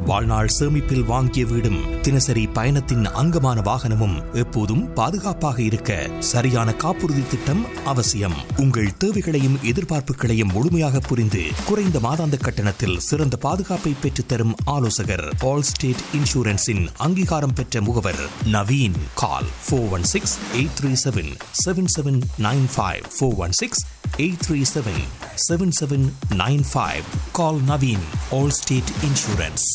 வாழ்நாள் சேமிப்பில் வாங்கிய வீடும் தினசரி பயணத்தின் அங்கமான வாகனமும் எப்போதும் பாதுகாப்பாக இருக்க சரியான காப்புறுதி திட்டம் அவசியம் உங்கள் தேவைகளையும் எதிர்பார்ப்புகளையும் முழுமையாக புரிந்து குறைந்த மாதாந்த கட்டணத்தில் சிறந்த பாதுகாப்பை பெற்றுத்தரும் ஆலோசகர் ஆல் ஸ்டேட் இன்சூரன்ஸின் அங்கீகாரம் பெற்ற முகவர் Naveen call four one six eight three seven seven seven nine five four one six eight three seven seven seven nine five call Naveen Allstate insurance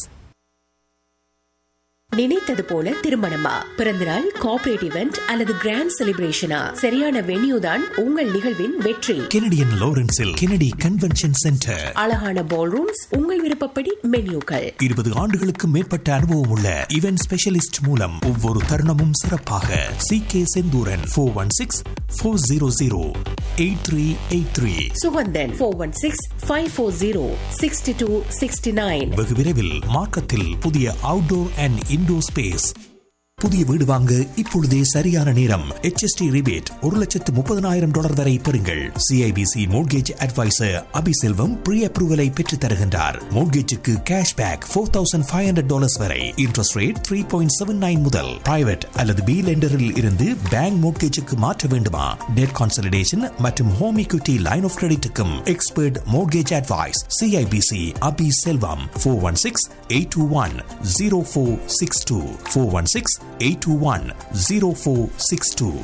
நினைத்தது போல திருமணமா பிறந்தநாள் கார்ப்பரேட் இவெண்ட் அல்லது கிராண்ட் செலிப்ரேஷனா சரியான வென்யூ தான் உங்கள் நிகழ்வின் வெற்றி கெனடியன் லாரன்ஸில் கெனடி கன்வென்ஷன் சென்டர் அழகான பால் ரூம்ஸ் உங்கள் விருப்பப்படி மென்யூக்கள் இருபது ஆண்டுகளுக்கு மேற்பட்ட அனுபவம் உள்ள இவென்ட் ஸ்பெஷலிஸ்ட் மூலம் ஒவ்வொரு தருணமும் சிறப்பாக C K Senthuran four one six four zero zero eight three eight three Suganthan four one six five four zero sixty two sixty nine வெகு விரைவில் மார்க்கத்தில் புதிய அவுட்டோர் அண்ட் இன்டோர் ஸ்பேஸ் புதிய வீடு வாங்க இப்பொழுதே சரியான நேரம் HST ரிபேட் ஒரு லட்சத்து முப்பதனாயிரம் டாலர் வரை பெறுங்கள் CIBC mortgage advisor Abiselvam pre அப்ரூவலை பெற்றுத் தருகின்றார் மோட்கேஜுக்கு cash back four thousand five hundred dollars வரை interest rate three point seven nine முதல் பிரைவேட் அல்லது பி லெண்டரில் இருந்து பேங்க் மோட்கேஜுக்கு மாற்ற வேண்டுமா டெட் கான்சலிடேஷன் மற்றும் ஹோம் equity லைன் ஆஃப் கிரெடிட்டுக்கும் expert mortgage advice CIBC Abi Selvam four one six eight two one zero four six two four one six eight two one zero four six two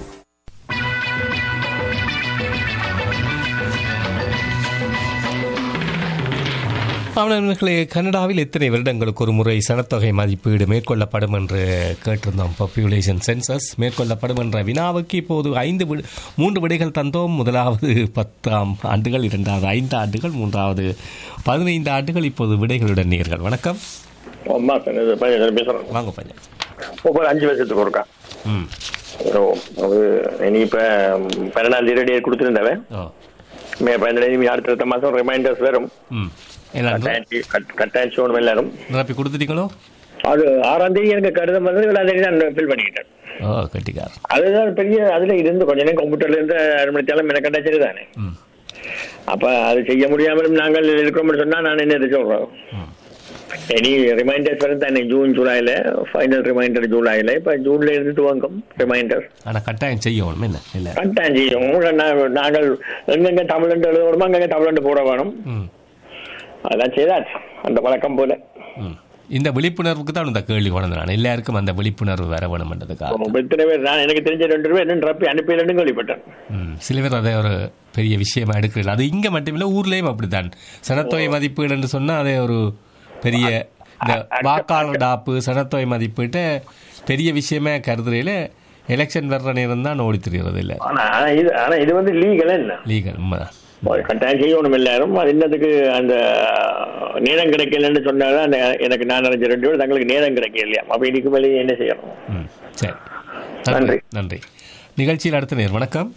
அவனர்களே கனடாவில் எத்தனை வருடங்களுக்கு ஒரு முறை சனத்தொகை மதிப்பீடு மேற்கொள்ளப்படும் என்று கேட்டிருந்தோம் பாப்புலேஷன் சென்சஸ் மேற்கொள்ளப்படும் என்ற வினாவுக்கு இப்போது ஐந்து விடு மூன்று விடைகள் தந்தோம் முதலாவது பத்தாம் ஆண்டுகள் இரண்டாவது ஐந்து ஆண்டுகள் மூன்றாவது பதினைந்து ஆண்டுகள் இப்போது விடைகளுடன் நேர்கள் வணக்கம் அம்மா சார் இது பையன் பேசுகிறேன் வாங்க பையன் ஒவ்வொரு அஞ்சு வருஷத்துக்கு ஒருக்கா ம் ஓ அது இனி இப்போ பன்னெண்டாம் தேதி டேட் கொடுத்துருந்தவன் ஓ மே பதினேழு இனி அடுத்த அடுத்த மாதம் ரிமைண்டர்ஸ் வரும் ம் எல்லாம் கட்டாயம் கட்- கட்டாயம் சோணும் எல்லாரும் நிரப்பி கொடுத்துட்டீங்களோ அது ஆறாம் தேதி எனக்கு கடிதம் வந்து ஏழாம் தேதி நான் ஃபில் பண்ணிக்கிட்டேன் ஓ கட்டிக்கார் அதுதான் பெரிய அதுல இருந்து கொஞ்ச நேரம் கம்ப்யூட்டர்ல இருந்து அரை மணி தேலம் எனக்கு கட்டாச்சது தானே ம் அப்ப அது செய்ய முடியாமலும் நாங்கள் இருக்கிறோம்னு சொன்னா நான் என்ன இது சொல்றோம் ம் இனி ரிமைண்டர்ஸ் வரும் தானே ஜூன் ஜூலைல ஃபைனல் ரிமைண்டர் ஜூலைல இப்ப ஜூன்ல இருந்து துவங்கும் ரிமைண்டர் ஆனால் கட்டாயம் செய்யணும் என்ன இல்லை கட்டாயம் செய்யும் நா- நாங்கள் எங்கெங்க தமிழ்ண்டு எழுதணுமோ அங்கங்க தமிழ்ண்டு போட வேணும் ம் அதெல்லாம் செய்தாச்சு அந்த வழக்கம் போல ம். இந்த விழிப்புணர்வுக்கு தான் இந்த கேள்வி கொண்டு நான் எல்லாருக்கும் அந்த விழிப்புணர்வு வர வேணும்ன்றதுக்காக இப்ப இத்தனை பேர் நான் எனக்கு தெரிஞ்ச ரெண்டு பேர் இன்னும் ரப்பி அனுப்பிடலன்னு கேள்விப்பட்டேன் ம். சில பேர் அதை ஒரு பெரிய விஷயமா எடுக்கிறது அது இங்கே மட்டுமில்லை ஊர்லேயும் அப்படித்தான் சனத்தொகை மதிப்பீடு என்று சொன்னால் அதை ஒரு பெரிய இந்த வாக்காளர் டாப்பு சனத்தொகை மதிப்பீட்டை பெரிய விஷயமே கருதுறையில் எலெக்ஷன் வர்ற நேரம் தான் ஓடி தெரிகிறது இல்லை ஆனா இது ஆனா இது வந்து லீகல் என்ன லீகல் உண்மைதான் கட்டாயம் செய்யணும் எல்லாரும் அது என்னதுக்கு அந்த நேரம் கிடைக்கலன்னு சொன்னாதான் அந்த எனக்கு நான் நினைச்ச ரெண்டு பேரும் தங்களுக்கு நேரம் கிடைக்கல இல்லையா அப்ப இதுக்கு மேலே என்ன செய்யணும் ம் சரி நன்றி நன்றி. நன்றி நிகழ்ச்சியில் அடுத்த நேர் வணக்கம்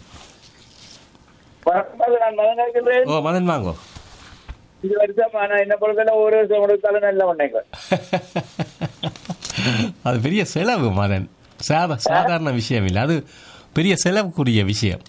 ஓ மதன் வாங்கோ இது வருஷம் ஆனா என்ன பொறுத்தவரை ஒரு வருஷம் கொடுத்தாலும் நல்ல உண்டைகள் அது பெரிய செலவு மதன் சாதா சாதாரண விஷயம் இல்லை அது பெரிய செலவுக்குரிய விஷயம்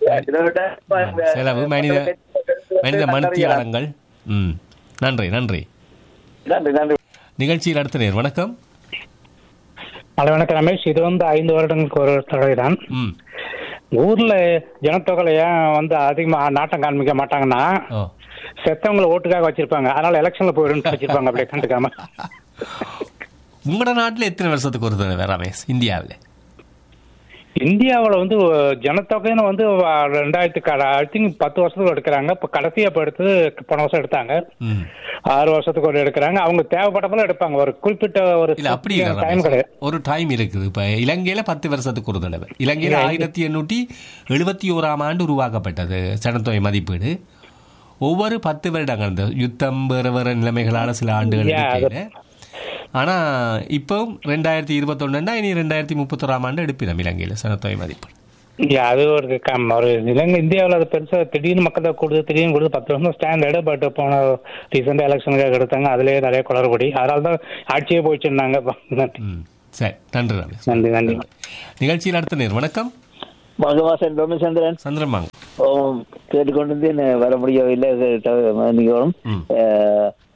செலவு மனித மனித மனுத்தியாளங்கள் ம் நன்றி நன்றி நன்றி நன்றி நிகழ்ச்சியில் அடுத்த நேர் வணக்கம் ஹலோ வணக்கம் ரமேஷ் இது வந்து ஐந்து வருடங்களுக்கு ஒரு தடவை தான் ம் ஊர்ல ஜனத்தொகையில ஏன் வந்து அதிகமா நாட்டம் காண்பிக்க மாட்டாங்கன்னா ஓ செத்தவங்களை ஓட்டுக்காக வச்சிருப்பாங்க அதனால எலெக்ஷன்ல போயிடும் வச்சிருப்பாங்க அப்படியே கண்டுக்காம உங்களோட நாட்டில் எத்தனை வருஷத்துக்கு ஒரு தடவை ரமேஷ் இந்தியாவில் இந்தியாவில் வந்து ஜனத்தொகைன்னு வந்து ரெண்டாயிரத்தி ஐ திங்க் பத்து வருஷத்துக்கு எடுக்கிறாங்க இப்போ கடைசியா இப்போ எடுத்தது போன வருஷம் எடுத்தாங்க ம் ஆறு வருஷத்துக்கு ஒரு எடுக்கிறாங்க அவங்க தேவைப்பட்டப்பல எடுப்பாங்க ஒரு குறிப்பிட்ட ஒரு இல்ல அப்படி இல்ல டைம் ரமேஷ். கிடையாது ஒரு டைம் இருக்குது இப்ப இலங்கையில பத்து வருஷத்துக்கு ஒரு தடவை இலங்கையில ஆயிரத்தி எண்ணூற்றி எழுபத்தி ஓராம் ஆண்டு உருவாக்கப்பட்டது சனத்தொகை மதிப்பீடு ஒவ்வொரு பத்து வருடங்கள் இந்த யுத்தம் வேற வேற நிலைமைகளான சில ஆண்டுகள் Yeah, அது- இருக்கையில ஆனா இப்போ ரெண்டாயிரத்தி இருபத்தொன்னுண்டா இனி ரெண்டாயிரத்தி முப்பத்தோராம் ஆண்டு எடுப்பினோம் இலங்கையில சனத்தொகை மதிப்பீடு Yeah, அது ஒரு கம்- ஒரு இலங்கை இந்தியாவில் அது பெருசா திடீர்னு மக்கள் தொகை கூடுது திடீர்னு கொடுத்து பத்து வருஷம் ஸ்டாண்டர்டு பட் போன ரீசெண்டாக எலெக்ஷனுக்காக எடுத்தாங்க அதுலேயே நிறைய குளறுபடி அதனால தான் ஆட்சியே போயிடுச்சுருந்தாங்க ம் சரி நன்றி ரமேஷ் நன்றி நன்றி நிகழ்ச்சியில் அடுத்த நேர் வணக்கம் மகவாசன் ரோமச்சந்திரன் சந்திரமாங்க கேட்டுக்கொண்டு வர முடியவில்லை மன்னிக்கணும் ம். அஹ்,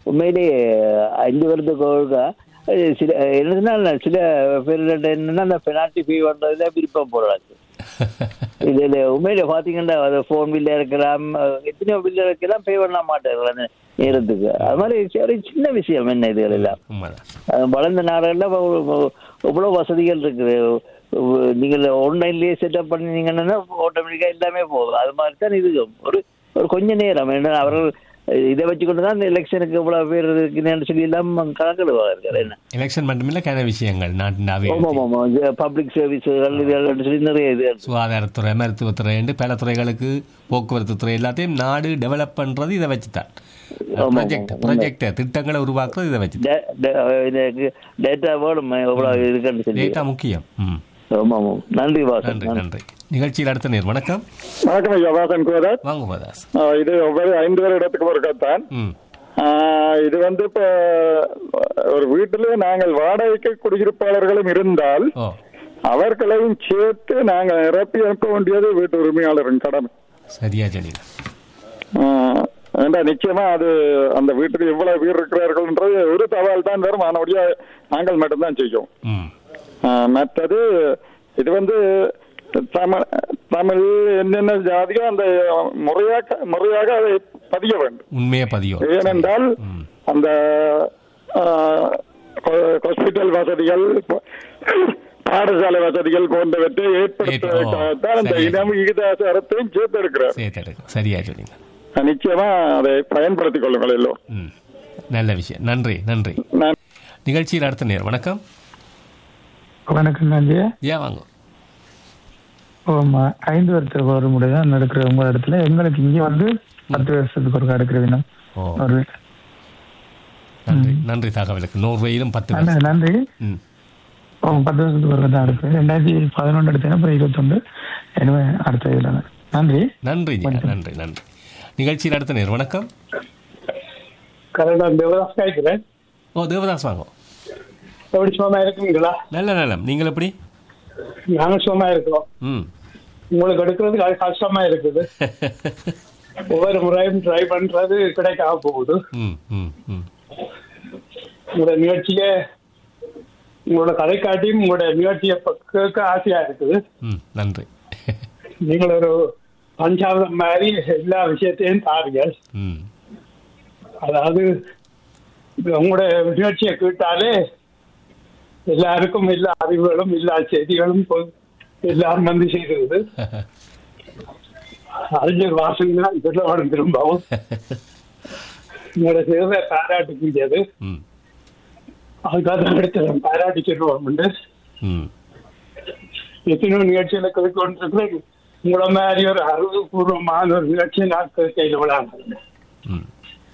உண்மையிலேயே அஞ்சு வருடத்துக்கு ஒழுங்கா அஹ், சில என்னதுன்னா சில பேர்கிட்ட என்னன்னா அந்த பெனால்டி ஃபீ பண்றதுல விருப்பம் போடுறாங்க இது இது உண்மையில பாத்தீங்கன்னா அது ஃபோன் பில்ல இருக்கலாம் அஹ், எத்தனையோ பில்ல இருக்கலாம் பே பண்ண மாட்டாங்க அந்த நேரத்துக்கு அது மாதிரி ஒரு சின்ன விஷயம் என்ன இதுகள் எல்லாம் உண்மைதான் அது வளர்ந்த நாடுகளில் இவ்வளோ வசதிகள் இருக்குது உ- நீங்கள் ஆன்லைன்லேயே செட்டப் பண்ணினீங்கன்னா ஆட்டோமேட்டிக்காக எல்லாமே போதும் அது மாதிரி தான் இது ஒரு ஒரு கொஞ்ச நேரம் என்ன அவர்கள் இதை வச்சுக்கொண்டு தான் இந்த எலெக்ஷனுக்கு இவ்வளோ பேர் இருக்குன்னு சொல்லி எல்லாம் கணக்கிடுவாங்க இருக்காரு என்ன எலெக்ஷன் மட்டுமில்ல கன விஷயங்கள் நாட்டின் ஆமாம் அபிவிருத்தி ஆமாம் பப்ளிக் சர்வீஸுகள் இதுகள் சொல்லி நிறைய இது சுகாதாரத்துறை மருத்துவத்துறை என்று பல துறைகளுக்கு போக்குவரத்து துறை எல்லாத்தையும் நாடு டெவலப் பண்றது இதை வச்சுதான் ப்ராஜெக்ட் ப்ராஜெக்ட் திட்டங்களை உருவாக்குறது இதை வச்சு டேட்டா வேணும் எவ்வளோ இருக்குன்னு சொல்லி டேட்டா முக்கியம் ம் ஆமாம் ஆமாம் நன்றி வாசன் நன்றி நன்றி நிகழ்ச்சியில் அடுத்த நேர் வணக்கம் வணக்கம் ஐயா வாசன் கோதாஸ் வாங்க மதாஸ் ஆஹ் இது ஒவ்வொரு ஐந்து வருடத்துக்கு ஒரு கத்தான் ம் ஆஹ் இது வந்து இப்ப ஒரு வீட்டிலே நாங்கள் வாடகைக்கு குடியிருப்பாளர்களும் இருந்தால் ஓ அவர்களையும் சேர்த்து நாங்கள் நிரப்பி அனுப்ப வேண்டியது வீட்டு உரிமையாளரின் கடமை சரியா சொன்னீங்க ஆஹ் ஏண்டா நிச்சயமா அது அந்த வீட்டுக்கு எவ்வளவு பேர் இருக்கிறார்கள்ன்றது ஒரு தகவல் தான் வரும் ஆனபடியா நாங்கள் மட்டும்தான் செய்யும் ம் ஆஹ் மற்றது இது வந்து தமிழ் தமிழ் என்னென்ன ஜாதியோ அந்த முறையாக முறையாக அதை பதிய வேண்டும் உண்மையை பதியும் ஏனென்றால் ம். அந்த ஹாஸ்பிட்டல் வசதிகள் ப- பாடசாலை வசதிகள் போன்றவற்றை ஏற்படுத்துவதற்காகத்தான் அந்த சரி. இனம் விகிதாசாரத்தையும் சேர்த்திருக்கிறார் சேர்த்து சரியா சொன்னீங்க நிச்சயமா அதை பயன்படுத்திக் கொள்ளுங்கள் எல்லோரும் ம் நல்ல விஷயம் நன்றி நன்றி நான் நிகழ்ச்சியில் அடுத்த நேர் வணக்கம் வணக்கம் நன்றி ஏன் வாங்க ஆமா ஐந்து வருஷத்துக்கு ஒரு முறை தான் நடக்கிற உங்க இடத்துல எங்களுக்கு இங்க வந்து பத்து வருஷத்துக்கு ஒரு நடக்கிற தினம் ஓ ஒரு நன்றி நன்றி தகவலுக்கு நோர்வேயிலும் பத்து நன்றி, வருஷம் நன்றி ம் ஓ, பத்து வருஷத்துக்கு ஒரு தான் இருக்கு ரெண்டாயிரத்தி பதினொன்று எடுத்தேன் அப்புறம் இருபத்தொன்று எனவே அடுத்த இதுல நன்றி நன்றி ஜி, நன்றி நன்றி நிகழ்ச்சியில் அடுத்த நேர் வணக்கம் கரெக்டா தேவதாஸ் கேட்கிறேன் ஓ தேவதாஸ் வாங்க எப்படி சும்மா இருக்குங்களா நல்ல நலம் நீங்கள் எப்படி நாங்க சும்மா இருக்கிறோம் ம் உங்களுக்கு எடுக்கிறதுக்கு அது கஷ்டமா இருக்குது ஒவ்வொரு முறையும் ட்ரை பண்றது கிடைக்காம போகுது ம் ம் ம் உங்களோட நிகழ்ச்சியை உங்களோட கதை காட்டியும் உங்களோட நிகழ்ச்சியை ப- கேட்க ஆசையா இருக்குது ம் நன்றி நீங்கள் ஒரு பஞ்சாபம் மாதிரி எல்லா விஷயத்தையும் தாருங்கள் ம் அதாவது இது உங்களோட நிகழ்ச்சியை கேட்டாலே எல்லாருக்கும் எல்லா அறிவுகளும் எல்லா செய்திகளும் பொ- எல்லாரும் வந்து செய்கிறது அறிஞர் வாசன் தான் சொல்ல வேணும் திரும்பவும் உங்களோட சேவை பாராட்டுக்குரியது ம் அதுக்காக தான் எடுத்து பாராட்டி சொல்லுவோம் ம் எத்தனையோ நிகழ்ச்சியில கேட்டுக்கொண்டிருக்கிறேன் உங்கள மாதிரி ஒரு அறிவுபூர்வமான ஒரு நிகழ்ச்சியை நான் கையில் விடாங்க ம்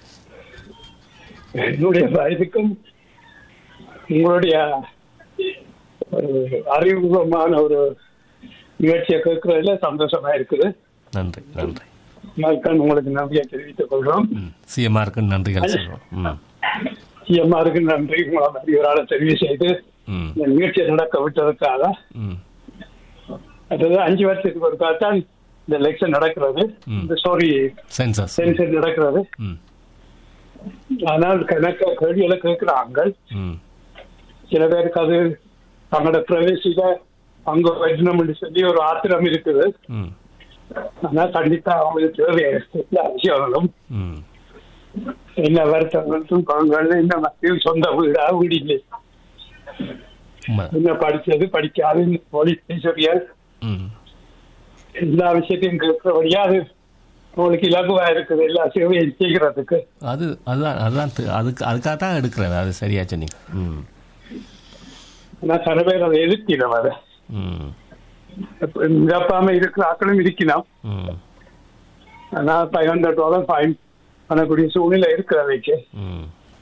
என்னுடைய வயதுக்கும் உங்களுடைய ஒரு அறிவுபூர்வமான ஒரு நிகழ்ச்சியை கேட்கறதுல சந்தோஷமா இருக்குது நன்றி நன்றி மக்கள் உங்களுக்கு நன்றியை தெரிவித்துக் கொள்றோம் ம் சிஎம்ஆருக்கு நன்றிகள் சொல்கிறோம் ம் சிஎம்ஆருக்கு நன்றி உங்களை மாதிரி ஒரு ஆளை தெரிவு செய்து ம் இந்த நிகழ்ச்சியை நடக்க விட்டதற்காக ம் அதாவது அஞ்சு வருஷத்துக்கு ஒரு தான் இந்த எலெக்ஷன் நடக்கிறது ம். இந்த சாரி சென்சஸ் சென்சர் நடக்கிறது ம் ஆனால் கணக்க கேள்விகளை கேட்கிறாங்க ம் சில பேருக்கு அது தங்களோட பிரவேசில அங்க வைக்கணும்னு சொல்லி ஒரு ஆத்திரம் இருக்குது ம் ஆனா கண்டிப்பா அவங்களுக்கு தேவை எல்லா விஷயங்களும் ம் என்ன வருத்தங்களும் பழங்கள் என்ன மக்கள் சொந்த வீடா வீடு இல்லை உண்மை என்ன படிச்சது படிக்காது மொழி பேசுறியல் ம் எல்லா விஷயத்தையும் கேட்கிறபடியா அது உங்களுக்கு இலகுவா இருக்குது எல்லா சேவையும் செய்கிறதுக்கு அது அதுதான் அதுதான் தி- அதுக்கு அதுக்காக தான் எடுக்கிறது அது சரியா சொன்னீங்க ம் ஆனா சில பேர் அதை எதிர்க்கிறோம் அதை ம் நிரப்பாம இருக்கிற ஆக்களும் இருக்கணும் ம் ஆனா ஃபைவ் ஹண்ட்ரட் டாலர் ஃபைன் பண்ணக்கூடிய சூழ்நிலை இருக்கிறதைக்கு ம்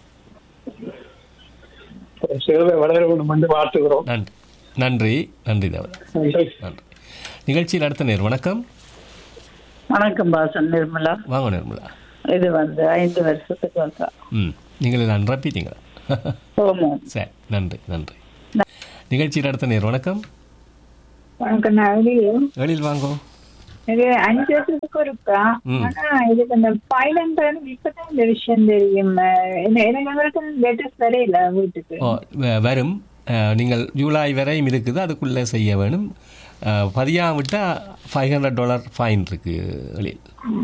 சேவை வளர வேண்டும் என்று வாழ்த்துகிறோம் நன்றி நன்றி நன்றி தேவதா நன்றி நன்றி நிகழ்ச்சியில் அடுத்த நேர் வணக்கம் வணக்கம் பாசன் நிர்மலா வாங்க நிர்மலா இது வந்து ஐந்து வருஷத்துக்கு வந்தா ம் நீங்கள் நான் ரப்பிட்டீங்களா ஓமம் சரி நன்றி நன்றி நிகழ்ச்சியில் அடுத்த நேர் வணக்கம் வணக்கம் நான் வெளியே வெளியில் வாங்கோ இது அஞ்சு வருஷத்துக்கு ஒருக்கா ம். ஆனா இதுக்கு இந்த பைலன்றது இப்பதான் இந்த விஷயம் தெரியும் அஹ் என்ன- எனக்கு எங்களுக்கு லெட்டர்ஸ் வரையில வீட்டுக்கு ஓ, வ- வரும் அஹ், நீங்கள் ஜூலை வரையும் இருக்குது அதுக்குள்ளே செய்ய வேணும் அஹ், பதியாவிட்டால் ஃபைவ் ஹண்ட்ரட் டாலர் ஃபைன் இருக்கு வெளியில்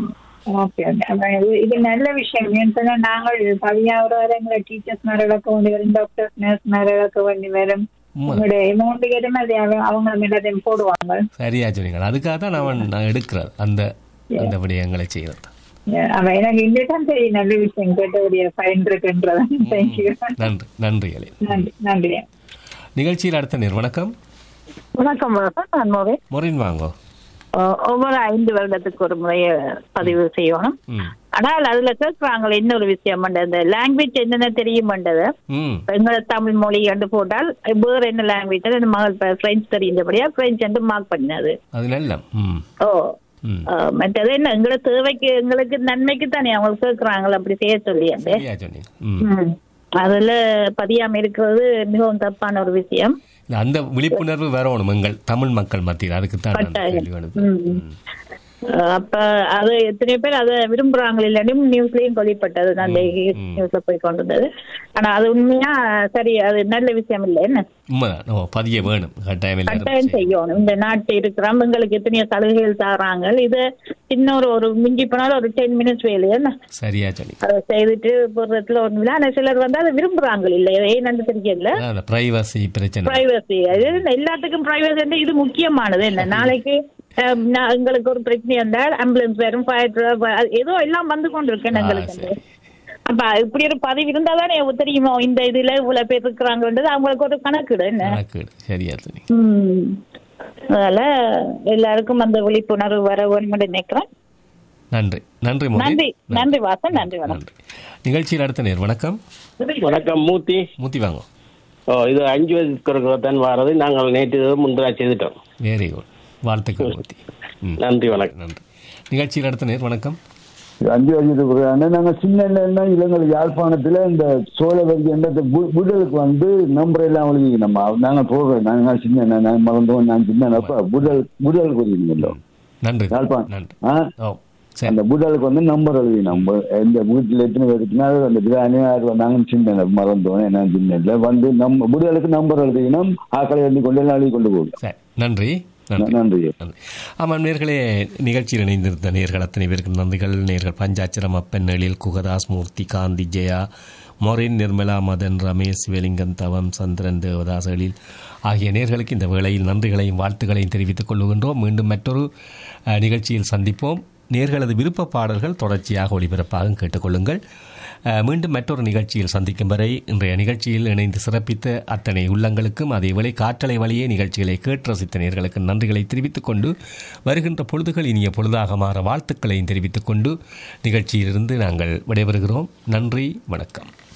ஓகே ஓகே இது இது நல்ல விஷயம் ஏன்னு சொன்னா நாங்கள் பதினாறு வரை எங்களை டீச்சர்ஸ் மேல இழக்க வேண்டி வரும் டாக்டர்ஸ் நர்ஸ் மேல இழக்க வேண்டி வரும் உண்மை. உங்களுடைய அமௌண்ட் கேட்டமே அது அவ- அவங்க எல்லாத்தையும் போடுவாங்க சரியா சொன்னீங்க அதுக்காக தான் நான் நான் எடுக்கிறது அந்த அந்த விடயங்களை செய்கிறது அவன் எனக்கு இன்னும் தெரியும் நல்ல விஷயம் கேட்டபடிய ஃபைன் இருக்குன்றதான் தேங்க்யூ நன்றி நன்றி அலி நன்றி நன்றி நிகழ்ச்சியில் அடுத்த நேர் வணக்கம் வணக்கம் வாசன் நான் மோகன் மொரின் வாங்கோ அஹ் ஒவ்வொரு ஐந்து வருடத்துக்கு ஒரு முறைய பதிவு செய்யணும் ம் ஆனால் அதுல கேட்கறாங்களே இன்னொரு விஷயம் இந்த லாங்குவேஜ் என்னென்ன தெரியுமன்றது ம் எங்களை தமிழ் மொழி என்று போட்டால் வேற என்ன லாங்குவேஜ் என் மகள் பிரெஞ்சு தெரிஞ்சபடியா பிரெஞ்சு என்று மார்க் பண்ணது அது நல்ல ம் ஓ ம் அஹ் மற்றது என்ன எங்களை தேவைக்கு எங்களுக்கு நன்மைக்கு தானே அவங்க கேட்கறாங்களே அப்படி செய்ய சொல்லி அந்த சரியா சொன்னீங்க ம் ம். அதுல பதியாம இருக்கிறது மிகவும் தப்பான ஒரு விஷயம் இல்ல, அந்த விழிப்புணர்வு வரணும் எங்கள் தமிழ் மக்கள் மத்தியில் அதுக்கு தான் நான் கட்டாயம். கேள்வி அனுப்புறேன். ம். அஹ் அப்ப அது எத்தனை பேர் அதை விரும்புறாங்க இல்லாட்டியும் நியூஸ்லயும் கொல்லப்பட்டது நான் நியூஸ்ல போய் கொண்டிருந்தது ஆனா அது உண்மையா சரி அது நல்ல விஷயம் இல்லை என்ன உண்மைதான் ஓ பதிய வேணும் கட்டாயம் எல்லாரும் கட்டாயம் செய்யணும் இந்த நாட்டு இருக்கிறோம் எங்களுக்கு எத்தனையோ சலுகைகள் தராங்க இது சின்ன ஒரு ஒரு மிஞ்சி போனாலும் ஒரு டென் மினிட்ஸ் வேலையா என்ன சரியா சொன்னீங்க அதை செய்துட்டு போடுறதுல ஒண்ணு இல்லை ஆனா சிலர் வந்து அதை விரும்புறாங்க இல்ல ஏன்னு தெரியல அதான் அந்த பிரைவசி பிரச்சனை பிரைவசி அது எல்லாத்துக்கும் பிரைவசி இது முக்கியமானது என்ன நாளைக்கு அஹ், நான் எங்களுக்கு ஒரு பிரச்சனை இருந்தால் ஆம்புலன்ஸ் வரும் ஃபயர் ஏதோ எல்லாம் வந்து கொண்டு இருக்கேன் எங்களுக்கு சரி. அப்ப இப்படி ஒரு பதிவு இருந்தா தானே தெரியுமோ இந்த இதுல இவ்வளவு பேர் இருக்கிறாங்கன்றது அவங்களுக்கு ஒரு கணக்குடு என்ன கணக்கு சரியா சொன்னீங்க ம். அதனால எல்லாருக்கும் அந்த விழிப்புணர்வு வர வேணும்னு நினைக்கிறேன் நன்றி நன்றி மோதி நன்றி நன்றி வாசன் நன்றி வணக்கம் நன்றி நிகழ்ச்சியில் அடுத்த நேர் வணக்கம் வணக்கம் மூர்த்தி மூத்தி வாங்க ஓ இது அஞ்சு வயசுக்கு தான் வாரது நாங்கள் நேற்று முந்தரா செய்துட்டோம் வெரி குட் வாழ்த்துக்கள் மூத்தி ம் நன்றி வணக்கம் நன்றி நிகழ்ச்சியில் அடுத்த நேர் வணக்கம் அஞ்சு வருஷத்துக்கு ஆனா நாங்க சின்ன என்ன இளங்கல் யாழ்ப்பாணத்துல இந்த சோழவரி என்ற புடலுக்கு வந்து நம்பர் எல்லாம் எழுதி நம்ம நாங்க போடுறோம் நாங்க சின்ன நாங்க மறந்தோம் நான் சின்ன அப்ப புடல் புடல் குறிங்களோ நன்றி யாழ்ப்பாணம் நன்றி ஆ? ஓ சரி அந்த புடலுக்கு வந்து நம்பர் எழுதி நம்ம எந்த வீட்டுல எத்தனை பேர் இருக்குன்னா அந்த பிரியாணி யார் வந்தாங்கன்னு சின்ன மறந்தோம் என்ன சின்ன இல்ல வந்து நம்ம புடலுக்கு நம்பர் எழுதினோம் ஆக்களை எழுதி கொண்டு எல்லாம் எழுதி கொண்டு போகும் சரி நன்றி நன்றி நன்றி நன்றி ஆமாம் நேர்களே நிகழ்ச்சியில் இணைந்திருந்த நேர்கள் அத்தனை பேருக்கு நன்றிகள் நேர்கள் பஞ்சாட்சரம் அப்பன் எழில் குகதாஸ் மூர்த்தி காந்தி ஜெயா மொரின் நிர்மலா மதன் ரமேஷ் சிவலிங்கன் தவம் சந்திரன் தேவதாஸ் எழில் ஆகிய நேர்களுக்கு இந்த வேளையில் நன்றிகளையும் வாழ்த்துக்களையும் தெரிவித்துக் கொள்ளுகின்றோம் மீண்டும் மற்றொரு அஹ், நிகழ்ச்சியில் சந்திப்போம் நேர்களது விருப்ப பாடல்கள் தொடர்ச்சியாக ஒளிபரப்பாக கேட்டுக்கொள்ளுங்கள் அஹ், மீண்டும் மற்றொரு நிகழ்ச்சியில் சந்திக்கும் வரை இன்றைய நிகழ்ச்சியில் இணைந்து சிறப்பித்த அத்தனை உள்ளங்களுக்கும் அதேவேளை காற்றலை வழியே நிகழ்ச்சிகளை கேட்டு ரசித்த நேர்களுக்கு நன்றிகளை தெரிவித்துக் கொண்டு வருகின்ற பொழுதுகள் இனிய பொழுதாக மாற வாழ்த்துக்களையும் தெரிவித்துக் கொண்டு நிகழ்ச்சியிலிருந்து நாங்கள் விடைபெறுகிறோம் நன்றி வணக்கம்